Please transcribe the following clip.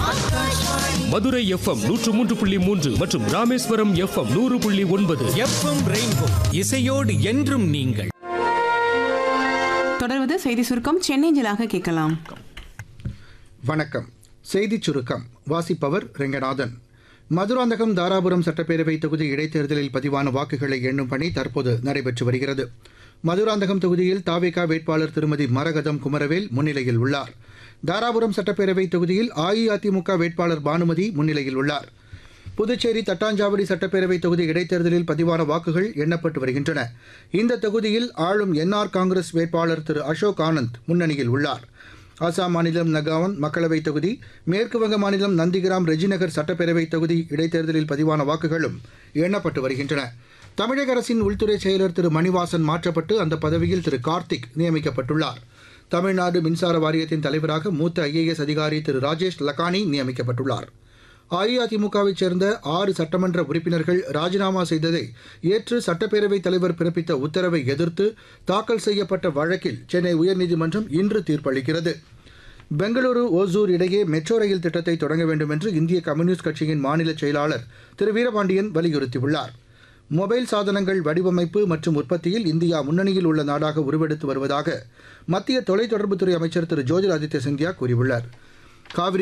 Madurai FM நூற்று மூன்று புள்ளி மூன்று மற்றும் ராமேஸ்வரம் எஃப்எம் நூறு புள்ளி ஒன்பது எஃப்எம் ரெயின்போ இசையோடு என்றும் நீங்கள் தொடர்வது செய்தி சுருக்கம் சென்னேஞ்சலாக கேட்கலாம் வணக்கம் செய்திச் சுருக்கம் வாசிப்பவர் ரெங்கநாதன் மதுராந்தகம் தாராபுரம் சட்டப்பேரவை தொகுதி இடைத்தேர்தலில் பதிவான வாக்குகளை எண்ணும் பணி தற்போது நடைபெற்று வருகிறது மதுராந்தகம் தொகுதியில் தாவேகா வேட்பாளர் திருமதி மரகதம் குமரவேல் முன்னிலையில் உள்ளார் தாராபுரம் சட்டப்பேரவை தொகுதியில் அஇஅதிமுக வேட்பாளர் பானுமதி முன்னிலையில் உள்ளார் புதுச்சேரி தட்டாஞ்சாவடி சட்டப்பேரவை தொகுதி இடைத்தேர்தலில் பதிவான வாக்குகள் எண்ணப்பட்டு வருகின்றன இந்த தொகுதியில் ஆளும் என்ஆர் காங்கிரஸ் வேட்பாளர் திரு அசோக் ஆனந்த் முன்னணியில் உள்ளார் அசாம் மாநிலம் நகாவன் மக்களவைத் தொகுதி மேற்குவங்க மாநிலம் நந்திகிராம் ரெஜிநகர் சட்டப்பேரவை தொகுதி இடைத்தேர்தலில் பதிவான வாக்குகளும் எண்ணப்பட்டு வருகின்றன தமிழக அரசின் உள்துறை செயலர் திரு மணிவாசன் மாற்றப்பட்டு அந்த பதவியில் திரு கார்த்திக் நியமிக்கப்பட்டுள்ளார் தமிழ்நாடு மின்சார வாரியத்தின் தலைவராக மூத்த ஐஏஎஸ் அதிகாரி திரு ராஜேஷ் லக்கானி நியமிக்கப்பட்டுள்ளார் அஇஅதிமுகவைச் சேர்ந்த ஆறு சட்டமன்ற உறுப்பினர்கள் ராஜினாமா செய்ததை ஏற்று சட்டப்பேரவைத் தலைவர் பிறப்பித்த உத்தரவை எதிர்த்து தாக்கல் செய்யப்பட்ட வழக்கில் சென்னை உயர்நீதிமன்றம் இன்று தீர்ப்பளிக்கிறது பெங்களூரு ஓசூர் இடையே மெட்ரோ ரயில் திட்டத்தை தொடங்க வேண்டும் என்று இந்திய கம்யூனிஸ்ட் கட்சியின் மாநில செயலாளர் திரு வீரபாண்டியன் வலியுறுத்தியுள்ளார் மொபைல் சாதனங்கள் வடிவமைப்பு மற்றும் உற்பத்தியில் இந்தியா முன்னணியில் உள்ள நாடாக உருவெடுத்து வருவதாக மத்திய தொலைத்தொடர்புத்துறை அமைச்சர் திரு ஜோதிராதித்ய சிந்தியா கூறியுள்ளார் காவிரி